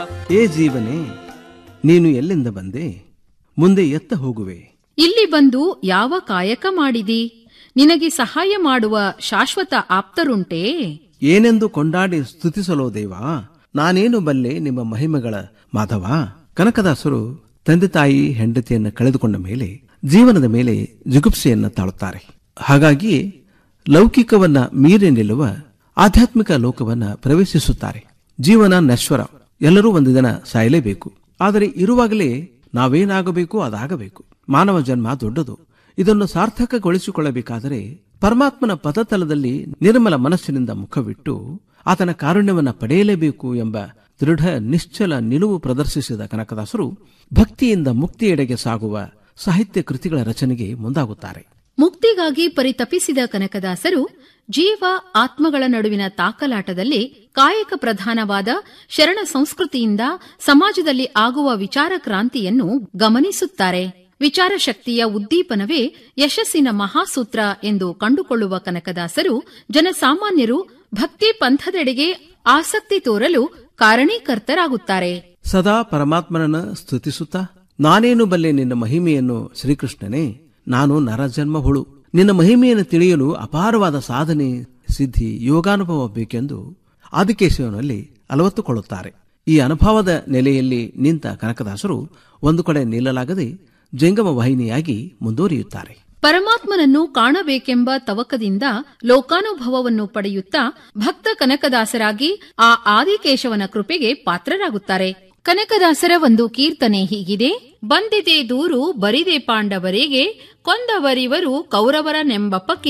ಏ ಜೀವನೇ ನೀನು ಎಲ್ಲಿಂದ ಬಂದೆ ಮುಂದೆ ಎತ್ತ ಹೋಗುವೆ ಇಲ್ಲಿ ಬಂದು ಯಾವ ಕಾಯಕ ಮಾಡಿದಿ ನಿನಗೆ ಸಹಾಯ ಮಾಡುವ ಶಾಶ್ವತ ಆಪ್ತರುಂಟೇ ಏನೆಂದು ಕೊಂಡಾಡಿ ಸ್ತುತಿಸಲೋ ದೇವ ನಾನೇನು ಬಲ್ಲೆ ನಿಮ್ಮ ಮಹಿಮೆಗಳ ಮಾಧವ ಕನಕದಾಸರು ತಂದೆ ತಾಯಿ ಹೆಂಡತಿಯನ್ನು ಕಳೆದುಕೊಂಡ ಮೇಲೆ ಜೀವನದ ಮೇಲೆ ಜಿಗುಪ್ಸೆಯನ್ನ ತಾಳುತ್ತಾರೆ ಹಾಗಾಗಿ ಲೌಕಿಕವನ್ನ ಮೀರಿ ನಿಲ್ಲುವ ಆಧ್ಯಾತ್ಮಿಕ ಲೋಕವನ್ನ ಪ್ರವೇಶಿಸುತ್ತಾರೆ ಜೀವನ ನಶ್ವರ ಎಲ್ಲರೂ ಒಂದು ದಿನ ಸಾಯಲೇಬೇಕು ಆದರೆ ಇರುವಾಗಲೇ ನಾವೇನಾಗಬೇಕು ಅದಾಗಬೇಕು ಮಾನವ ಜನ್ಮ ದೊಡ್ಡದು ಇದನ್ನು ಸಾರ್ಥಕಗೊಳಿಸಿಕೊಳ್ಳಬೇಕಾದರೆ ಪರಮಾತ್ಮನ ಪದತಲದಲ್ಲಿ ನಿರ್ಮಲ ಮನಸ್ಸಿನಿಂದ ಮುಖವಿಟ್ಟು ಆತನ ಕಾರುಣ್ಯವನ್ನ ಪಡೆಯಲೇಬೇಕು ಎಂಬ ದೃಢ ನಿಶ್ಚಲ ನಿಲುವು ಪ್ರದರ್ಶಿಸಿದ ಕನಕದಾಸರು ಭಕ್ತಿಯಿಂದ ಮುಕ್ತಿಯೆಡೆಗೆ ಸಾಗುವ ಸಾಹಿತ್ಯ ಕೃತಿಗಳ ರಚನೆಗೆ ಮುಂದಾಗುತ್ತಾರೆ ಮುಕ್ತಿಗಾಗಿ ಪರಿತಪಿಸಿದ ಕನಕದಾಸರು ಜೀವ ಆತ್ಮಗಳ ನಡುವಿನ ತಾಕಲಾಟದಲ್ಲಿ ಕಾಯಕ ಪ್ರಧಾನವಾದ ಶರಣ ಸಂಸ್ಕೃತಿಯಿಂದ ಸಮಾಜದಲ್ಲಿ ಆಗುವ ವಿಚಾರ ಕ್ರಾಂತಿಯನ್ನು ಗಮನಿಸುತ್ತಾರೆ ವಿಚಾರ ಶಕ್ತಿಯ ಉದ್ದೀಪನವೇ ಯಶಸ್ಸಿನ ಮಹಾಸೂತ್ರ ಎಂದು ಕಂಡುಕೊಳ್ಳುವ ಕನಕದಾಸರು ಜನಸಾಮಾನ್ಯರು ಭಕ್ತಿ ಪಂಥದೆಡೆಗೆ ಆಸಕ್ತಿ ತೋರಲು ಕಾರಣೀಕರ್ತರಾಗುತ್ತಾರೆ ಸದಾ ಪರಮಾತ್ಮನನ್ನ ಸ್ತುತಿಸುತ್ತಾ ನಾನೇನು ಬಲ್ಲೆ ನಿನ್ನ ಮಹಿಮೆಯನ್ನು ಶ್ರೀಕೃಷ್ಣನೇ ನಾನು ನರಜನ್ಮ ಹುಳು ನಿನ್ನ ಮಹಿಮೆಯನ್ನು ತಿಳಿಯಲು ಅಪಾರವಾದ ಸಾಧನೆ ಸಿದ್ಧಿ ಯೋಗಾನುಭವ ಬೇಕೆಂದು ಆದಿಕೇಶವನಲ್ಲಿ ಅಲವತ್ತುಕೊಳ್ಳುತ್ತಾರೆ ಈ ಅನುಭವದ ನೆಲೆಯಲ್ಲಿ ನಿಂತ ಕನಕದಾಸರು ಒಂದು ಕಡೆ ನಿಲ್ಲಲಾಗದೆ ಜಂಗಮ ವಾಹಿನಿಯಾಗಿ ಮುಂದುವರಿಯುತ್ತಾರೆ ಪರಮಾತ್ಮನನ್ನು ಕಾಣಬೇಕೆಂಬ ತವಕದಿಂದ ಲೋಕಾನುಭವವನ್ನು ಪಡೆಯುತ್ತಾ ಭಕ್ತ ಕನಕದಾಸರಾಗಿ ಆ ಆದಿಕೇಶವನ ಕೃಪೆಗೆ ಪಾತ್ರರಾಗುತ್ತಾರೆ ಕನಕದಾಸರ ಒಂದು ಕೀರ್ತನೆ ಹೀಗಿದೆ ಬಂದಿದೆ ದೂರು ಬರಿದೆ ಪಾಂಡವರಿಗೆ ಕೊಂದವರಿವರು ಕೌರವರನೆಂಬ